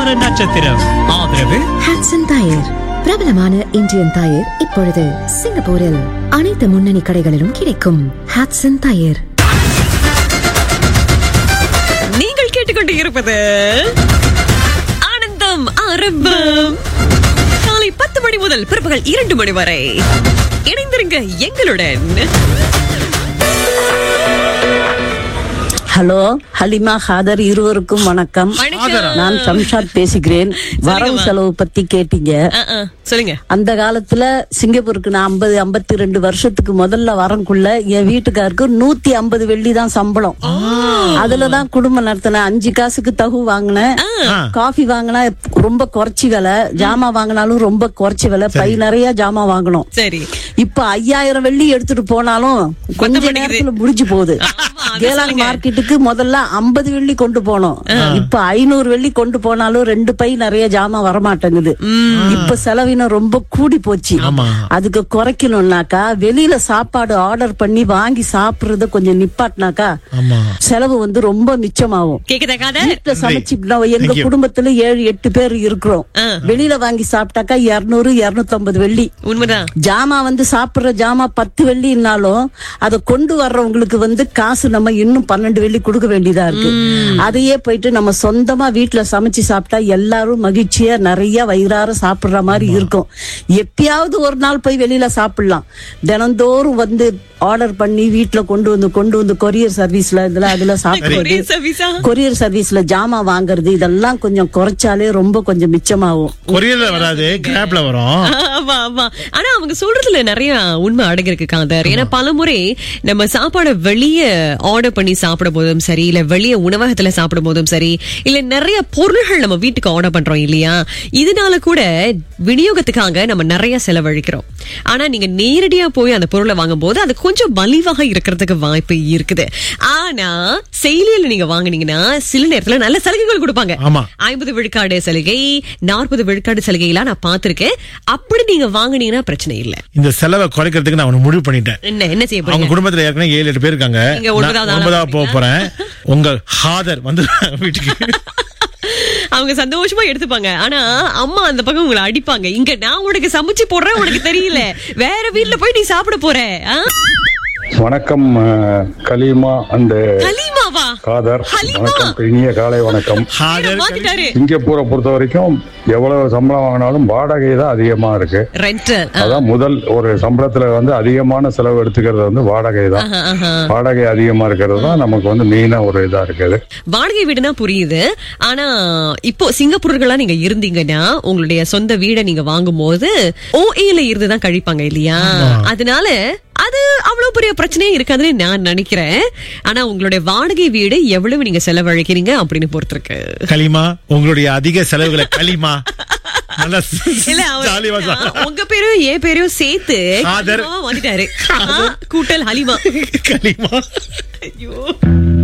நட்சத்திரம் ஆதரவு Hotson tyre பிரபலமான இந்தியன் டயர் இப்பொழுது சிங்கப்பூரில் அனைத்து முன்னணி கடைகளிலும் கிடைக்கும் ஹாட்சன் டயர் நீங்கள் கேட்டுக்கொண்டு இருப்பது ஆனந்தம் ஆரம்பம் காலை பத்து மணி முதல் பிற்பகல் இரண்டு மணி வரை இணைந்திருங்க எங்களுடன் ஹலோ ஹலிமா ஹாதர் இருவருக்கும் வணக்கம் வணக்கம். நான் சம்ஷாத் பேசுகிறேன் வரவு செலவு பத்தி கேட்டீங்க ஆ, ஆ, சொல்லுங்க அந்த காலத்துல சிங்கப்பூருக்கு நான் ஐம்பது ஐம்பத்தி ரெண்டு வருஷத்துக்கு முதல்ல வரக்குள்ள என் வீட்டுக்காருக்கு நூத்தி ஐம்பது வெள்ளி தான் சம்பளம் அதுலதான் குடும்பம் நடத்தினேன் அஞ்சு காசுக்கு தகு வாங்கினேன் காஃபி வாங்கினா ரொம்ப குறைச்சி விலை ஜாமான் வாங்கினாலும் ரொம்ப குறைச்சி விலை பை நிறைய ஜாமான் வாங்கணும் சரி இப்ப ஐயாயிரம் வெள்ளி எடுத்துட்டு போனாலும் கொஞ்ச மாட்டேங்குது. நேரத்துல முடிஞ்சு போகுது ஆமா, அதை கேலாங் சொல்லுங்க. மார்க்கெட்டுக்கு முதல்ல ஐம்பது வெள்ளி கொண்டு போனோம் இப்ப ஐநூறு வெள்ளி கொண்டு போனாலும் ரெண்டு பை நிறைய ஜாமான் வரமாட்டேங்குது இப்ப செலவினம் ரொம்ப கூடி போச்சு ஆமா. அதுக்கு குறைக்கணும்னாக்கா வெளியில சாப்பாடு ஆர்டர் பண்ணி வாங்கி சாப்பிடுறத கொஞ்சம் நிப்பாட்டினாக்கா ஆமா செலவு வந்து ரொம்ப மிச்சமாகும் கேக்குதா காதர் வீட்டுல சமைச்சு நான் எங்க Thank you. குடும்பத்துல ஏழு எட்டு பேர் இருக்கிறோம் ஆ. வெளியில வாங்கி சாப்பிட்டாக்கா இருநூறு இருநூத்தி ஐம்பது வெள்ளி உண்மைதான் ஜாமா வந்து சாப்பிடுற ஜாமா பத்து வெள்ளினாலும் அதை கொண்டு வர்றவங்களுக்கு வந்து காசு நம்ம இன்னும் பன்னெண்டு வெள்ளி கொடுக்க வேண்டியதா இருக்கு அதையே போயிட்டு நம்ம சொந்தமா வீட்டுல சமைச்சு சாப்பிட்டா எல்லாரும் மகிழ்ச்சியா நிறைய வயிறார சாப்பிடுற மாதிரி இருக்கும் எப்பயாவது ஒரு நாள் போய் வெளியில சாப்பிடலாம் தினந்தோறும் வந்து ஆர்டர் பண்ணி வீட்டுல கொண்டு வந்து கொண்டு வந்து கொரியர் சர்வீஸ்ல இதுல அதுல சாப்பிடுறது கொரியர் சர்வீஸா கொரியர் சர்வீஸ்ல ஜாமா வாங்குறது இதெல்லாம் கொஞ்சம் குறைச்சாலே ரொம்ப கொஞ்சம் மிச்சமாகும் கொரியர்ல வராது கிராப்ல வரும் ஆமா ஆமா ஆனா அவங்க சொல்றதுல நிறைய உண்மை அடங்கிருக்கு காதர் ஏன்னா பலமுறை நம்ம சாப்பாடை வெளிய ஆர்டர் பண்ணி சாப்பிடும் போதும் சரி இல்ல வெளிய உணவகத்துல சாப்பிடும் போதும் சரி இல்ல நிறைய பொருள்கள் நம்ம வீட்டுக்கு ஆர்டர் பண்றோம் இல்லையா இதனால கூட விநியோகத்துக்காக நம்ம நிறைய செலவழிக்கிறோம் ஆனா நீங்க நேரடியா போய் அந்த பொருளை வாங்கும் போது அது கொஞ்சம் மலிவாக இருக்கிறதுக்கு வாய்ப்பு இருக்குது ஆனா செயலியில நீங்க வாங்குனீங்கன்னா சில நேரத்துல நல்ல சலுகைகள் கொடுப்பாங்க ஆமா. ஐம்பது விழுக்காடு சலுகை நாற்பது விழுக்காடு சலுகையெல்லாம் நான் பார்த்திருக்கேன் அப்படி நீங்க வாங்குனீங்கன்னா பிரச்சனை இல்ல இந்த செலவை குறைக்கிறதுக்கு நான் ஒண்ணு முடிவு பண்ணிட்டேன் என்ன என்ன செய்ய அவங்க போறீங்க குடும்பத்துல ஏற்கனவே ஏழு எட்டு பேர் இருக்காங்க நீங்க ஒன்பதாவது நான் ஆளா ஒன்பதாவது போக போறீங்களா? போறேன் உங்க ஹாதர் வந்து வீட்டுக்கு அவங்க சந்தோஷமா எடுத்துப்பாங்க ஆனா அம்மா அந்த பக்கம் உங்களை அடிப்பாங்க இங்க நான் உனக்கு சமைச்சு போடுறேன் உனக்கு தெரியல வேற வீட்ல போய் நீ சாப்பிட போற ஆ? வணக்கம் அஹ், கலீமா அண்ட் ஹலீமாவா காதர் ஹலீமா. வணக்கம் இனிய காலை வணக்கம் பேரை ஹாதர் மாத்திட்டாரு சிங்கப்பூரை பொறுத்த வரைக்கும் எவ்வளவு சம்பளம் வாங்கினாலும் வாடகை தான் அதிகமா இருக்கு ரெண்டல் அதான் முதல் ஒரு சம்பளத்துல வந்து அதிகமான செலவு எடுத்துக்கிறது வந்து வாடகை தான் வாடகை அதிகமா இருக்கிறது தான் நமக்கு வந்து மெயினா ஒரு இதா இருக்குது வாடகை வீடுனா புரியுது ஆனா இப்போ சிங்கப்பூர்களா நீங்க இருந்தீங்கன்னா உங்களுடைய சொந்த வீடை நீங்க வாங்கும் போது ஓஏல இருந்து தான் கழிப்பாங்க இல்லையா அதனால அது அவ்வளவு பெரிய பிரச்சனையே இருக்காதுன்னு நான் நினைக்கிறேன் ஆனா உங்களுடைய வாடகை வீடு எவ்வளவு நீங்க செலவழிக்கிறீங்க அப்படின்னு பொறுத்திருக்கு களிமா உங்களுடைய அதிக செலவுகளை களிமா நல்லா இல்ல அவர் ஜாலியா வா- என்னன்னா, உங்க பேரும் என் பேரையும் சேர்த்து காதர். ஹலிமாவா வந்துட்டாரு ஆ, கூட்டல் ஹலிமா களிமா ஐயோ